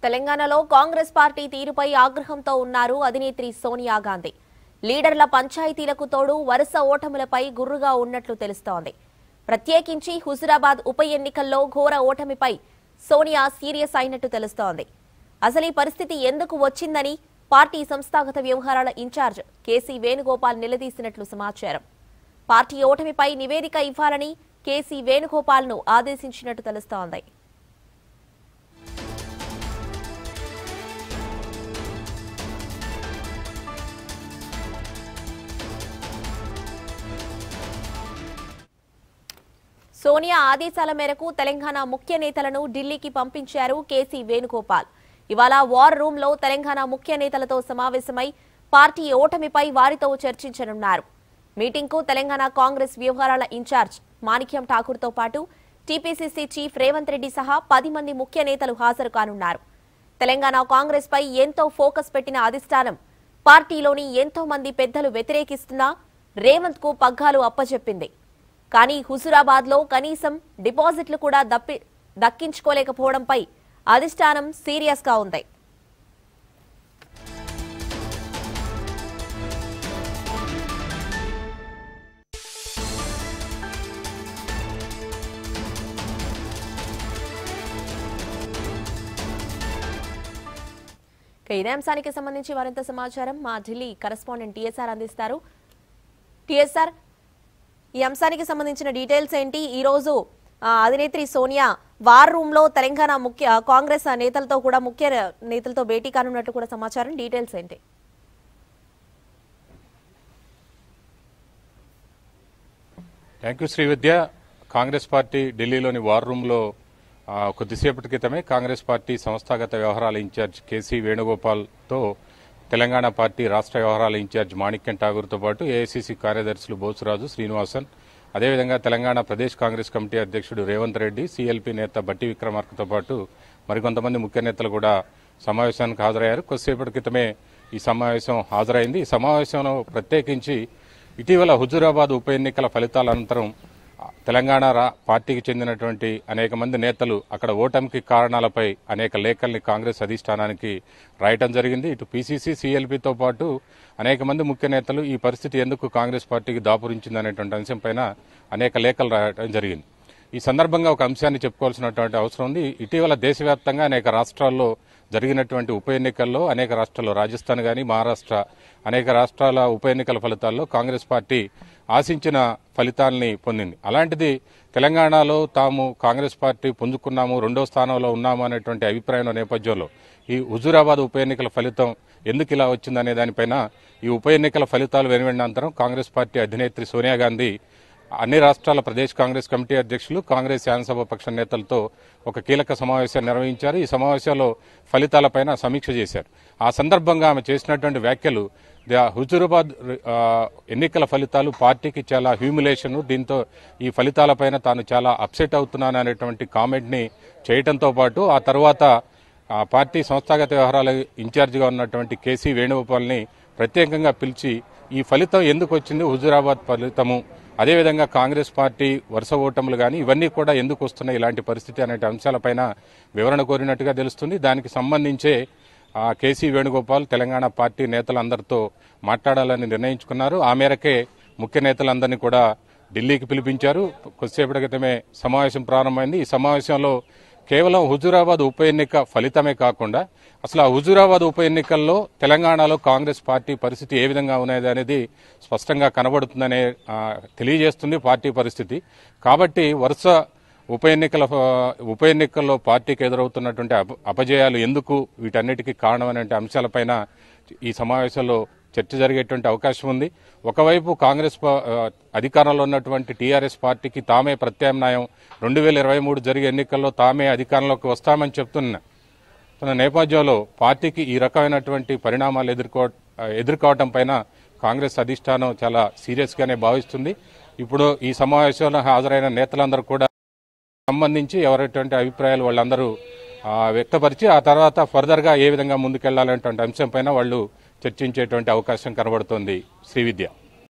తెలంగాణలో కాంగ్రెస్ పార్టీ తీరుపై ఆగ్రహంతో ఉన్నారు అధినేత్రి సోనియా గాంధీ లీడర్ల పంచాయతీలకు తోడు వరుస ఓటములపై గుర్రుగా ఉన్నట్లు తెలుస్తోంది ప్రత్యేకించి హుజురాబాద్ ఉప ఎన్నికల్లో ఘోర ఓటమిపై సోనియా సీరియస్ అయినట్టు తెలుస్తోంది అసలు ఈ పరిస్థితి ఎందుకు వచ్చిందని పార్టీ సంస్థాగత వ్యవహారాల ఇన్ఛార్జ్ కేసీ వేణుగోపాల్ నిలదీసినట్లు సమాచారం పార్టీ ఓటమిపై నివేదిక ఇవ్వాలని కేసీ వేణుగోపాల్ను ఆదేశించినట్టు తెలుస్తోంది సోనియా ఆదేశాల మేరకు తెలంగాణ ముఖ్య నేతలను ఢిల్లీకి పంపించారు కేసీ వేణుగోపాల్ ఇవాళ వార్ రూమ్ లో తెలంగాణ ముఖ్య నేతలతో సమావేశమై పార్టీ ఓటమిపై వారితో చర్చించనున్నారు మీటింగ్ కు తెలంగాణ కాంగ్రెస్ వ్యవహారాల ఇన్ఛార్జ్ మాణిక్యం ఠాకూర్ తో పాటు టీపీసీసీ చీఫ్ రేవంత్ రెడ్డి సహా పది మంది ముఖ్య నేతలు హాజరు కానున్నారు తెలంగాణ కాంగ్రెస్ పై ఎంతో ఫోకస్ పెట్టిన అధిష్టానం పార్టీలోని ఎంతో మంది పెద్దలు వ్యతిరేకిస్తున్నా రేవంత్ కు పగ్గాలు అప్పచెప్పింది కానీ హుజురాబాద్ లో కనీసం డిపాజిట్లు కూడా దప్పి దక్కించుకోలేకపోవడంపై అధిష్టానం సీరియస్ గా ఉంది ఇక ఇదే అంశానికి సంబంధించి మరింత సమాచారం మా ఢిల్లీ కరెస్పాండెంట్ టీఎస్ఆర్ అందిస్తారు టీఎస్ఆర్ ఈ అంశానికి సంబంధించిన డీటెయిల్స్ ఏంటి ఈ రోజు ఆ, అధినేత్రి సోనియా వార్ రూమ్ లో తెలంగాణ ముఖ్య కాంగ్రెస్ నేతలతో కూడా ముఖ్య నేతలతో భేటీ కానున్నట్టు కూడా సమాచారం డీటెయిల్స్ ఏంటి thank you Srividya Congress party ఢిల్లీలోని వార్ రూమ్లో ఆ, కొద్దిసేపటి క్రితమే కాంగ్రెస్ పార్టీ సంస్థాగత వ్యవహారాల ఇన్ఛార్జ్ కేసీ వేణుగోపాల్తో తెలంగాణ పార్టీ రాష్ట్ర వ్యవహారాల ఇన్ఛార్జ్ మాణిక్యం ఠాగూర్తో పాటు ఏఐసీసీ కార్యదర్శులు బోసురాజు శ్రీనివాసన్ అదేవిధంగా తెలంగాణ ప్రదేశ్ కాంగ్రెస్ కమిటీ అధ్యక్షుడు రేవంత్ రెడ్డి సీఎల్పీ నేత బట్టి విక్రమార్కతో పాటు మరికొంతమంది ముఖ్య నేతలు కూడా సమావేశానికి హాజరయ్యారు కొద్దిసేపటి క్రితమే ఈ సమావేశం హాజరైంది ఈ సమావేశంలో ప్రత్యేకించి ఇటీవల హుజూరాబాద్ ఉప ఎన్నికల ఫలితాల అనంతరం తెలంగాణ రా పార్టీకి చెందినటువంటి అనేక మంది నేతలు అక్కడ ఓటమికి కారణాలపై అనేక లేఖల్ని కాంగ్రెస్ అధిష్టానానికి రాయటం జరిగింది ఇటు పీసీసీ సీఎల్పీతో పాటు అనేక మంది ముఖ్య నేతలు ఈ పరిస్థితి ఎందుకు కాంగ్రెస్ పార్టీకి దాపురించింది అనేటువంటి అంశంపైన అనేక లేఖలు రాయటం జరిగింది ఈ సందర్భంగా ఒక అంశాన్ని చెప్పుకోవాల్సినటువంటి అవసరం ఉంది ఇటీవల దేశవ్యాప్తంగా అనేక రాష్ట్రాల్లో జరిగినటువంటి ఉప ఎన్నికల్లో అనేక రాష్ట్రాల్లో రాజస్థాన్ కానీ మహారాష్ట్ర అనేక రాష్ట్రాల ఉప ఎన్నికల ఫలితాల్లో కాంగ్రెస్ పార్టీ ఆశించిన ఫలితాల్ని పొందింది అలాంటిది తెలంగాణలో తాము కాంగ్రెస్ పార్టీ పుంజుకున్నాము రెండో స్థానంలో ఉన్నాము అనేటువంటి అభిప్రాయం నేపథ్యంలో ఈ హుజూరాబాద్ ఉప ఎన్నికల ఫలితం ఎందుకు ఇలా వచ్చిందనే దానిపైన ఈ ఉప ఎన్నికల ఫలితాలు వెనువెండంతరం కాంగ్రెస్ పార్టీ అధినేత్రి సోనియా గాంధీ అన్ని రాష్ట్రాల ప్రదేశ్ కాంగ్రెస్ కమిటీ అధ్యక్షులు కాంగ్రెస్ శాసనసభ పక్ష నేతలతో ఒక కీలక సమావేశాన్ని నిర్వహించారు ఈ సమావేశంలో ఫలితాలపైన సమీక్ష చేశారు ఆ సందర్భంగా ఆమె చేసినటువంటి వ్యాఖ్యలు ద హుజూరాబాద్ ఆ, ఎన్నికల ఫలితాలు పార్టీకి చాలా హ్యూమిలేషన్ దీంతో ఈ ఫలితాలపైన తాను చాలా అప్సెట్ అవుతున్నాను అనేటువంటి కామెంట్ని చేయటంతో పాటు ఆ తర్వాత ఆ పార్టీ సంస్థాగత వ్యవహారాల ఇన్ఛార్జిగా ఉన్నటువంటి కేసీ వేణుగోపాల్ని ప్రత్యేకంగా పిలిచి ఈ ఫలితం ఎందుకు వచ్చింది హుజూరాబాద్ ఫలితము అదేవిధంగా కాంగ్రెస్ పార్టీ వరుస ఓటములు కానీ ఇవన్నీ కూడా ఎందుకు వస్తున్నాయి ఇలాంటి పరిస్థితి అనే అంశాలపైన వివరణ కోరినట్టుగా తెలుస్తుంది దానికి సంబంధించే ఆ కేసీ వేణుగోపాల్ తెలంగాణ పార్టీ నేతలందరితో మాట్లాడాలని నిర్ణయించుకున్నారు ఆ మేరకే ముఖ్య నేతలందరినీ కూడా ఢిల్లీకి పిలిపించారు కొద్దిసేపటి క్రితమే సమావేశం ప్రారంభమైంది ఈ సమావేశంలో కేవలం హుజూరాబాద్ ఉప ఎన్నిక ఫలితమే కాకుండా అసలు ఆ హుజూరాబాద్ ఉప ఎన్నికల్లో తెలంగాణలో కాంగ్రెస్ పార్టీ పరిస్థితి ఏ విధంగా ఉన్నది అనేది స్పష్టంగా కనబడుతుందనే ఆ, తెలియజేస్తుంది పార్టీ పరిస్థితి కాబట్టి వరుస ఉప ఎన్నికల ఉప ఎన్నికల్లో పార్టీకి ఎదురవుతున్నటువంటి అప- అపజయాలు ఎందుకు వీటన్నిటికీ కారణం అనే అంశాలపైన ఈ సమావేశంలో చర్చ జరిగేటువంటి అవకాశం ఉంది ఒకవైపు కాంగ్రెస్ పా- ఆ, అధికారంలో ఉన్నటువంటి టీఆర్ఎస్ పార్టీకి తామే ప్రత్యామ్నాయం రెండు వేల ఇరవై మూడు జరిగే ఎన్నికల్లో తామే అధికారంలోకి వస్తామని చెప్తున్న తన నేపథ్యంలో పార్టీకి ఈ రకమైనటువంటి పరిణామాలు ఎదుర్కో ఎదుర్కోవటం పైన కాంగ్రెస్ అధిష్టానం చాలా సీరియస్ గానే భావిస్తుంది ఇప్పుడు ఈ సమావేశంలో హాజరైన నేతలందరూ కూడా సంబంధించి ఎవరైనటువంటి అభిప్రాయాలు వాళ్ళందరూ ఆ, వ్యక్తపరిచి ఆ తర్వాత ఫర్దర్ గా ఏ విధంగా ముందుకెళ్లాలనేటువంటి అంశం పైన వాళ్ళు చర్చించేటువంటి అవకాశం కనబడుతోంది శ్రీవిద్య